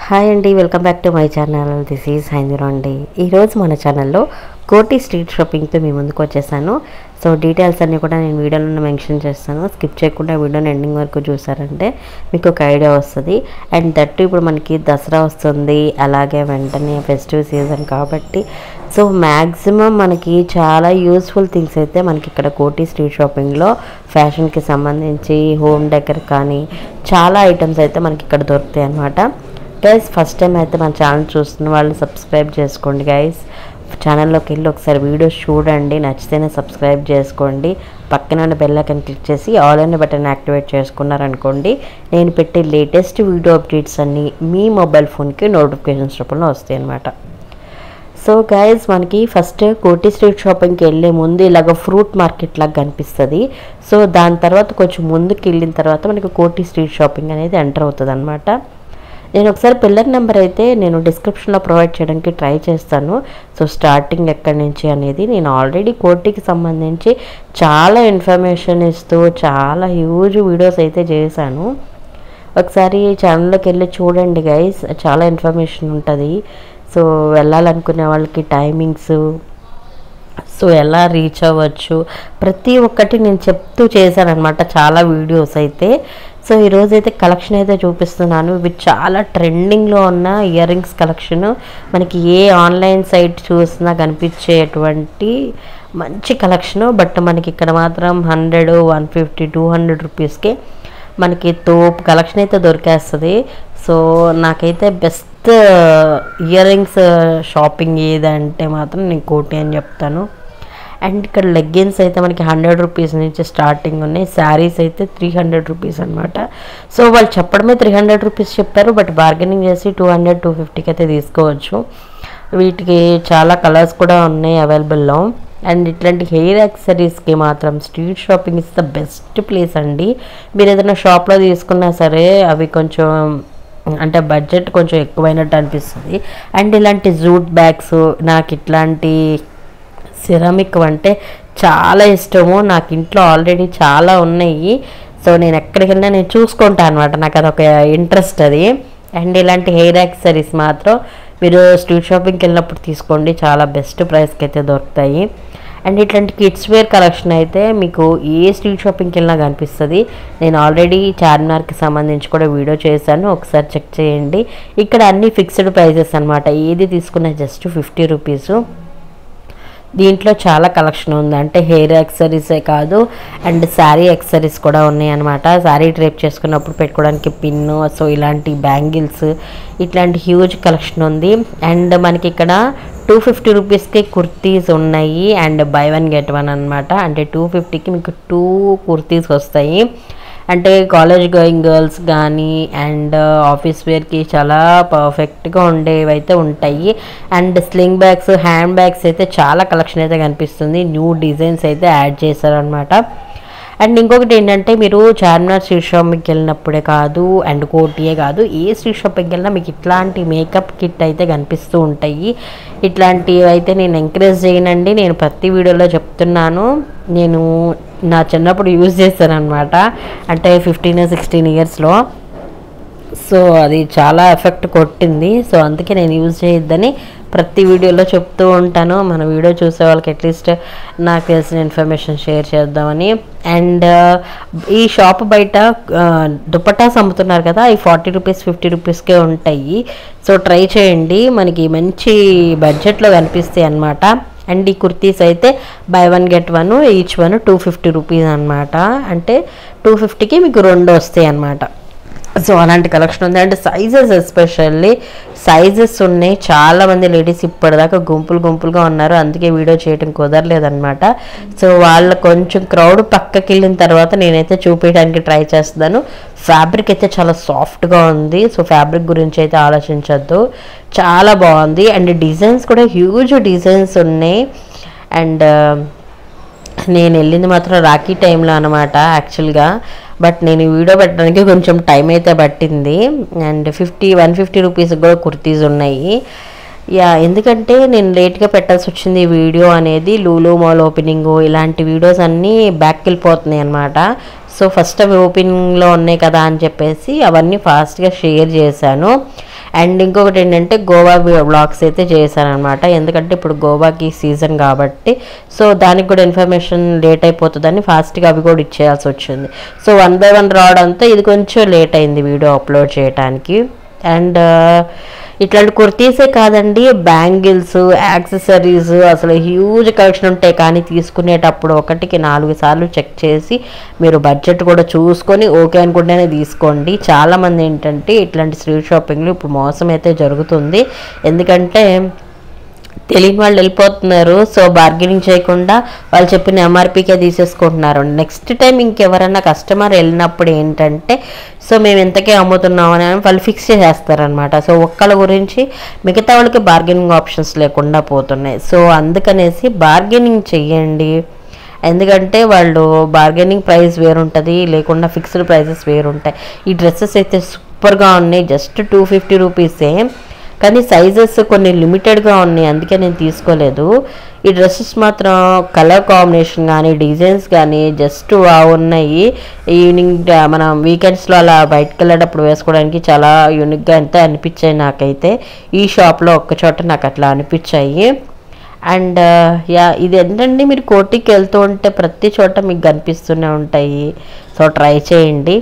hi అండి welcome back to my channel this is హైందూరు అండి ఈరోజు మన ఛానల్లో కోటి స్ట్రీట్ షాపింగ్తో మీ ముందుకు వచ్చేసాను సో డీటెయిల్స్ అన్నీ కూడా నేను వీడియోలో మెన్షన్ చేస్తాను స్కిప్ చేయకుండా వీడియోని ఎండింగ్ వరకు చూసారంటే మీకు ఒక ఐడియా వస్తుంది అండ్ దట్టు ఇప్పుడు మనకి దసరా వస్తుంది అలాగే వెంటనే ఫెస్టివ్ సీజన్ కాబట్టి సో మ్యాక్సిమం మనకి చాలా యూస్ఫుల్ థింగ్స్ అయితే మనకి ఇక్కడ కోటి స్ట్రీట్ షాపింగ్లో ఫ్యాషన్కి సంబంధించి హోమ్ డెకర్ కానీ చాలా ఐటమ్స్ అయితే మనకి ఇక్కడ దొరుకుతాయి అన్నమాట గైస్ ఫస్ట్ టైం అయితే మన ఛానల్ చూస్తున్న వాళ్ళు సబ్స్క్రైబ్ చేసుకోండి గైస్ ఛానల్లోకి వెళ్ళి ఒకసారి వీడియోస్ చూడండి నచ్చితేనే సబ్స్క్రైబ్ చేసుకోండి పక్కన ఉన్న బెల్ ఐకాన్ క్లిక్ చేసి ఆల్ అనే బటన్ యాక్టివేట్ చేసుకున్నారనుకోండి నేను పెట్టే లేటెస్ట్ వీడియో అప్డేట్స్ అన్నీ మీ మొబైల్ ఫోన్కి నోటిఫికేషన్స్ రూపంలో వస్తాయి అన్నమాట సో గైజ్ మనకి ఫస్ట్ కోటి స్ట్రీట్ షాపింగ్కి వెళ్ళే ముందు ఇలాగ ఫ్రూట్ మార్కెట్ లాగా కనిపిస్తుంది సో దాని తర్వాత కొంచెం ముందుకు వెళ్ళిన తర్వాత మనకి కోటి స్ట్రీట్ షాపింగ్ అనేది ఎంటర్ అవుతుంది అనమాట నేను ఒకసారి పిల్లర్ నెంబర్ అయితే నేను డిస్క్రిప్షన్లో ప్రొవైడ్ చేయడానికి ట్రై చేస్తాను సో స్టార్టింగ్ ఎక్కడి నుంచి అనేది నేను ఆల్రెడీ కోటికి సంబంధించి చాలా ఇన్ఫర్మేషన్ ఇస్తూ చాలా హ్యూజ్ వీడియోస్ అయితే చేశాను ఒకసారి ఛానల్లోకి వెళ్ళి చూడండి గైస్ చాలా ఇన్ఫర్మేషన్ ఉంటుంది సో వెళ్ళాలనుకునే వాళ్ళకి టైమింగ్స్ సో ఎలా రీచ్ అవ్వచ్చు ప్రతి ఒక్కటి నేను చెప్తూ చేశాను అనమాట చాలా వీడియోస్ అయితే సో ఈరోజు అయితే కలెక్షన్ అయితే చూపిస్తున్నాను ఇవి చాలా ట్రెండింగ్లో ఉన్న ఇయర్ రింగ్స్ కలెక్షన్ మనకి ఏ ఆన్లైన్ సైట్ చూసినా కనిపించేటువంటి మంచి కలెక్షన్ బట్ మనకి ఇక్కడ మాత్రం hundred one fifty two hundred రూపీస్కి మనకి తోపు కలెక్షన్ అయితే దొరికేస్తుంది సో నాకైతే బెస్ట్ ఇయర్ రింగ్స్ షాపింగ్ ఏదంటే మాత్రం నేను కోటి అని చెప్తాను అండ్ ఇక్కడ లెగ్గిన్స్ అయితే మనకి హండ్రెడ్ రూపీస్ నుంచి స్టార్టింగ్ ఉన్నాయి శారీస్ అయితే త్రీ హండ్రెడ్ రూపీస్ అనమాట సో వాళ్ళు చెప్పడమే త్రీ హండ్రెడ్ రూపీస్ చెప్పారు బట్ బార్గెనింగ్ చేసి టూ హండ్రెడ్ టూ ఫిఫ్టీకి అయితే తీసుకోవచ్చు వీటికి చాలా కలర్స్ కూడా ఉన్నాయి అవైలబుల్లో అండ్ ఇట్లాంటి హెయిర్ యాక్సరీస్కి మాత్రం street shopping is the best place అండి మీరు ఏదైనా షాప్లో తీసుకున్నా సరే అవి కొంచెం అంటే బడ్జెట్ కొంచెం ఎక్కువైనట్టు అనిపిస్తుంది అండ్ ఇలాంటి జూట్ బ్యాగ్స్ నాకు ఇట్లాంటి సిరామిక్ అంటే చాలా ఇష్టము నాకు ఇంట్లో ఆల్రెడీ చాలా ఉన్నాయి సో నేను ఎక్కడికి వెళ్ళినా నేను చూసుకుంటాను అనమాట నాకు అదొక ఇంట్రెస్ట్ అది అండ్ ఇలాంటి హెయిర్ యాక్సరీస్ మాత్రం మీరు స్ట్రీట్ షాపింగ్కి వెళ్ళినప్పుడు తీసుకోండి చాలా బెస్ట్ ప్రైస్కి అయితే దొరుకుతాయి అండ్ ఇట్లాంటి కిడ్స్ వేర్ కలెక్షన్ అయితే మీకు ఏ స్ట్రీట్ షాపింగ్కి వెళ్ళినా కనిపిస్తుంది నేను ఆల్రెడీ చార్మినార్కి సంబంధించి కూడా వీడియో చేశాను ఒకసారి చెక్ చేయండి ఇక్కడ అన్ని ఫిక్స్డ్ ప్రైజెస్ అనమాట ఏది తీసుకున్నా జస్ట్ ఫిఫ్టీ రూపీసు దీంట్లో చాలా కలెక్షన్ ఉంది అంటే హెయిర్ యాక్సరీసే కాదు అండ్ శారీ యాక్సరీస్ కూడా ఉన్నాయి అనమాట శారీ డ్రేప్ చేసుకున్నప్పుడు పెట్టుకోవడానికి పిన్ను సో ఇలాంటి బ్యాంగిల్స్ ఇట్లాంటి హ్యూజ్ కలెక్షన్ ఉంది అండ్ మనకి ఇక్కడ టూ ఫిఫ్టీ రూపీస్కి కుర్తీస్ ఉన్నాయి and buy one get one అనమాట అంటే టూ ఫిఫ్టీకి మీకు టూ కుర్తీస్ వస్తాయి అంటే కాలేజ్ గోయింగ్ గర్ల్స్ కానీ అండ్ ఆఫీస్ వేర్కి చాలా పర్ఫెక్ట్గా ఉండేవి అయితే ఉంటాయి and sling bags hand bags అయితే చాలా కలెక్షన్ అయితే కనిపిస్తుంది న్యూ డిజైన్స్ అయితే యాడ్ చేశారనమాట అండ్ ఇంకొకటి ఏంటంటే మీరు చార్మినార్ స్ట్రీట్ షాపింగ్కి వెళ్ళినప్పుడే కాదు అండ్ కోటియే కాదు ఏ స్ట్రీట్ షాపింగ్కి వెళ్ళినా మీకు ఇట్లాంటి మేకప్ కిట్ అయితే కనిపిస్తూ ఉంటాయి ఇట్లాంటివి అయితే నేను ఎంకరేజ్ చేయనండి నేను ప్రతి వీడియోలో చెప్తున్నాను నేను నా చిన్నప్పుడు యూజ్ చేశాను అనమాట అంటే ఫిఫ్టీన్ సిక్స్టీన్ ఇయర్స్లో సో అది చాలా ఎఫెక్ట్ కొట్టింది సో అందుకే నేను యూజ్ చేయొద్దని ప్రతి వీడియోలో చెప్తూ ఉంటాను మన వీడియో చూసే వాళ్ళకి అట్లీస్ట్ నాకు తెలిసిన ఇన్ఫర్మేషన్ షేర్ చేద్దామని అండ్ ఈ షాప్ బయట దుపటాస్ అమ్ముతున్నారు కదా ఈ ఫార్టీ రూపీస్ ఫిఫ్టీ రూపీస్కే ఉంటాయి సో ట్రై చేయండి మనకి మంచి బడ్జెట్లో కనిపిస్తాయి అన్నమాట అండ్ ఈ కుర్తీస్ అయితే buy one get one each one two fifty rupees అనమాట అంటే టూ ఫిఫ్టీకి మీకు రెండు వస్తాయి అనమాట సో అలాంటి కలెక్షన్ ఉంది అండ్ సైజెస్ ఎస్పెషల్లీ సైజెస్ ఉన్నాయి చాలా మంది లేడీస్ ఇప్పటిదాకా గుంపులు గుంపులుగా ఉన్నారు అందుకే వీడియో చేయడం కుదరలేదన్నమాట సో వాళ్ళ కొంచెం క్రౌడ్ పక్కకి వెళ్ళిన తర్వాత నేనైతే చూపించడానికి ట్రై చేస్తున్నాను ఫ్యాబ్రిక్ అయితే చాలా సాఫ్ట్గా ఉంది సో ఫ్యాబ్రిక్ గురించి అయితే ఆలోచించద్దు చాలా బాగుంది అండ్ డిజైన్స్ కూడా హ్యూజ్ డిజైన్స్ ఉన్నాయి అండ్ నేను వెళ్ళింది మాత్రం రాఖీ టైంలో అనమాట యాక్చువల్గా బట్ నేను ఈ వీడియో పెట్టడానికి కొంచెం టైం అయితే పట్టింది and fifty one fifty rupees కూడా కుర్తీస్ ఉన్నాయి యా ఎందుకంటే నేను లేట్గా పెట్టాల్సి వచ్చింది ఈ వీడియో అనేది లూలు మాల్ ఓపెనింగ్ ఇలాంటి వీడియోస్ అన్నీ బ్యాక్ వెళ్ళిపోతున్నాయి అనమాట సో ఫస్ట్ అవి ఓపెనింగ్లో ఉన్నాయి కదా అని చెప్పేసి అవన్నీ ఫాస్ట్గా షేర్ చేశాను అండ్ ఇంకొకటి ఏంటంటే గోవా బ్లాగ్స్ అయితే చేశానమాట ఎందుకంటే ఇప్పుడు గోవాకి సీజన్ కాబట్టి సో దానికి కూడా ఇన్ఫర్మేషన్ లేట్ అయిపోతుందని ఫాస్ట్గా అవి కూడా ఇచ్చేయాల్సి వచ్చింది సో వన్ బై వన్ రావడంతో ఇది కొంచెం లేట్ అయింది వీడియో అప్లోడ్ చేయడానికి అండ్ ఇట్లాంటి కుర్తీసే కాదండి బ్యాంగిల్స్ యాక్సెసరీస్ అసలు హ్యూజ్ కలెక్షన్ ఉంటాయి కానీ తీసుకునేటప్పుడు ఒకటికి నాలుగు సార్లు చెక్ చేసి మీరు బడ్జెట్ కూడా చూసుకొని ఓకే అనుకుంటేనే తీసుకోండి చాలామంది ఏంటంటే ఇట్లాంటి స్ట్రీట్ షాపింగ్లు ఇప్పుడు మోసం అయితే జరుగుతుంది ఎందుకంటే తెలియని వాళ్ళు వెళ్ళిపోతున్నారు సో బార్గెనింగ్ చేయకుండా వాళ్ళు చెప్పిన ఎంఆర్పీకే తీసేసుకుంటున్నారు నెక్స్ట్ టైం ఇంకెవరన్నా కస్టమర్ వెళ్ళినప్పుడు ఏంటంటే సో మేము ఇంతకే అమ్ముతున్నామని వాళ్ళు ఫిక్స్ చేసేస్తారనమాట సో ఒక్కళ్ళ గురించి మిగతా వాళ్ళకి బార్గెనింగ్ ఆప్షన్స్ లేకుండా పోతున్నాయి సో అందుకనేసి బార్గెనింగ్ చెయ్యండి ఎందుకంటే వాళ్ళు బార్గెనింగ్ ప్రైస్ వేరుంటుంది లేకుండా ఫిక్స్డ్ ప్రైసెస్ వేరుంటాయి ఈ డ్రెస్సెస్ అయితే సూపర్గా ఉన్నాయి జస్ట్ టూ ఫిఫ్టీ రూపీసే కానీ సైజెస్ కొన్ని లిమిటెడ్గా ఉన్నాయి అందుకే నేను తీసుకోలేదు ఈ డ్రెస్సెస్ మాత్రం కలర్ కాంబినేషన్ కానీ డిజైన్స్ కానీ జస్ట్ ఉన్నాయి ఈవినింగ్ మనం వీకెండ్స్లో అలా బయటకు వెళ్ళేటప్పుడు వేసుకోవడానికి చాలా యూనిక్గా అయితే అనిపించాయి నాకైతే ఈ షాప్లో ఒక్క చోట నాకు అట్లా అనిపించాయి అండ్ యా ఇది ఏంటంటే మీరు కోటికి వెళ్తూ ఉంటే ప్రతి చోట మీకు కనిపిస్తూనే ఉంటాయి సో ట్రై చేయండి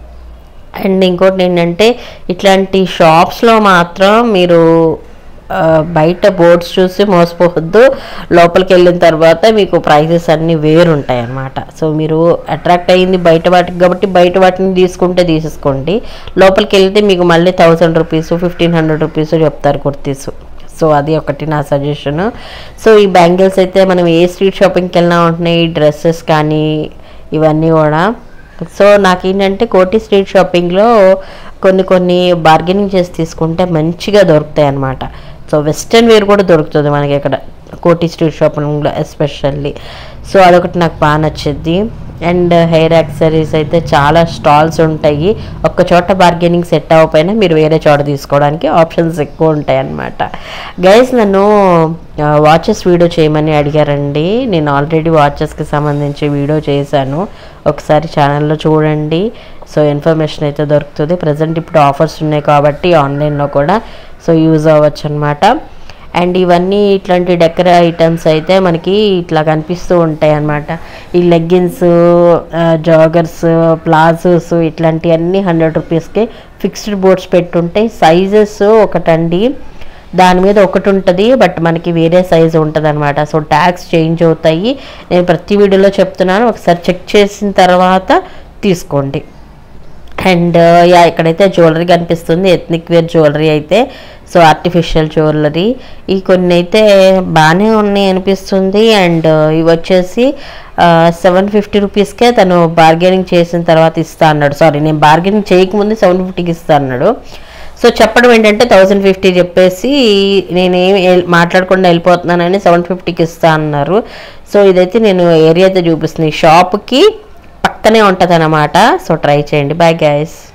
అండ్ ఇంకోటి ఏంటంటే ఇట్లాంటి షాప్స్లో మాత్రం మీరు ఆ, బయట బోర్డ్స్ చూసి మోసపోవద్దు లోపలికి వెళ్ళిన తర్వాత మీకు ప్రైజెస్ అన్నీ వేరుంటాయి అన్నమాట సో మీరు అట్రాక్ట్ అయ్యింది బయట వాటికి కాబట్టి బయట వాటిని తీసుకుంటే తీసేసుకోండి లోపలికి వెళ్తే మీకు మళ్ళీ thousand rupees fifteen hundred rupees చెప్తారు కుర్తీస్ సో అది ఒకటి నా సజెషన్ సో ఈ బ్యాంగిల్స్ అయితే మనం ఏ స్ట్రీట్ షాపింగ్కి వెళ్ళినా ఉంటున్నాయి డ్రెస్సెస్ కానీ ఇవన్నీ కూడా సో నాకేంటంటే కోటి స్ట్రీట్ షాపింగ్లో కొన్ని కొన్ని బార్గెనింగ్ చేసి తీసుకుంటే మంచిగా దొరుకుతాయి అన్నమాట సో వెస్ట్రన్ వేర్ కూడా దొరుకుతుంది మనకి ఇక్కడ కోటి స్ట్రీట్ షాపింగ్లో ఎస్పెషల్లీ సో అదొకటి నాకు బాగా నచ్చింది అండ్ హెయిర్ యాక్సరీస్ అయితే చాలా స్టాల్స్ ఉంటాయి ఒక్క చోట బార్గెనింగ్ సెట్ అవ్వకపోయినా మీరు వేరే చోట తీసుకోవడానికి ఆప్షన్స్ ఎక్కువ ఉంటాయి అన్నమాట గైస్ నన్ను వాచెస్ వీడియో చేయమని అడిగారండి నేను ఆల్రెడీ వాచెస్కి సంబంధించి వీడియో చేశాను ఒకసారి ఛానల్లో చూడండి సో ఇన్ఫర్మేషన్ అయితే దొరుకుతుంది ప్రజెంట్ ఇప్పుడు ఆఫర్స్ ఉన్నాయి కాబట్టి ఆన్లైన్లో కూడా సో యూజ్ అవ్వచ్చు అనమాట అండ్ ఇవన్నీ ఇట్లాంటి డెకర్ ఐటమ్స్ అయితే మనకి ఇట్లా కనిపిస్తూ ఉంటాయి అన్నమాట ఈ లెగ్గిన్స్ జాగర్స్ ప్లాజోస్ ఇట్లాంటివన్నీ హండ్రెడ్ రూపీస్కి ఫిక్స్డ్ బోర్డ్స్ పెట్టుంటాయి సైజెస్ ఒకటండి దాని మీద ఒకటి ఉంటుంది బట్ మనకి వేరే సైజు ఉంటుంది అనమాట సో ట్యాగ్స్ చేంజ్ అవుతాయి నేను ప్రతి వీడియోలో చెప్తున్నాను ఒకసారి చెక్ చేసిన తర్వాత తీసుకోండి అండ్ యా ఇక్కడైతే జ్యువెలరీ కనిపిస్తుంది ఎథ్నిక్ వేర్ జ్యువెలరీ అయితే సో ఆర్టిఫిషియల్ జ్యువెలరీ ఈ కొన్ని అయితే బాగానే ఉన్నాయి అనిపిస్తుంది అండ్ ఇవి వచ్చేసి సెవెన్ ఫిఫ్టీ రూపీస్కే తను బార్గెనింగ్ చేసిన తర్వాత ఇస్తా అన్నాడు సారీ నేను బార్గెనింగ్ చేయకముందు సెవెన్ ఫిఫ్టీకి ఇస్తా అన్నాడు సో చెప్పడం ఏంటంటే థౌజండ్ ఫిఫ్టీ చెప్పేసి నేనేం ఎల్- మాట్లాడకుండా వెళ్ళిపోతున్నానని సెవెన్ ఫిఫ్టీకి ఇస్తా అన్నారు సో ఇదైతే నేను ఏరియా అయితే చూపిస్తుంది ఈ షాప్కి పక్కనే ఉంటుంది సో ట్రై చేయండి బాయ్ గైస్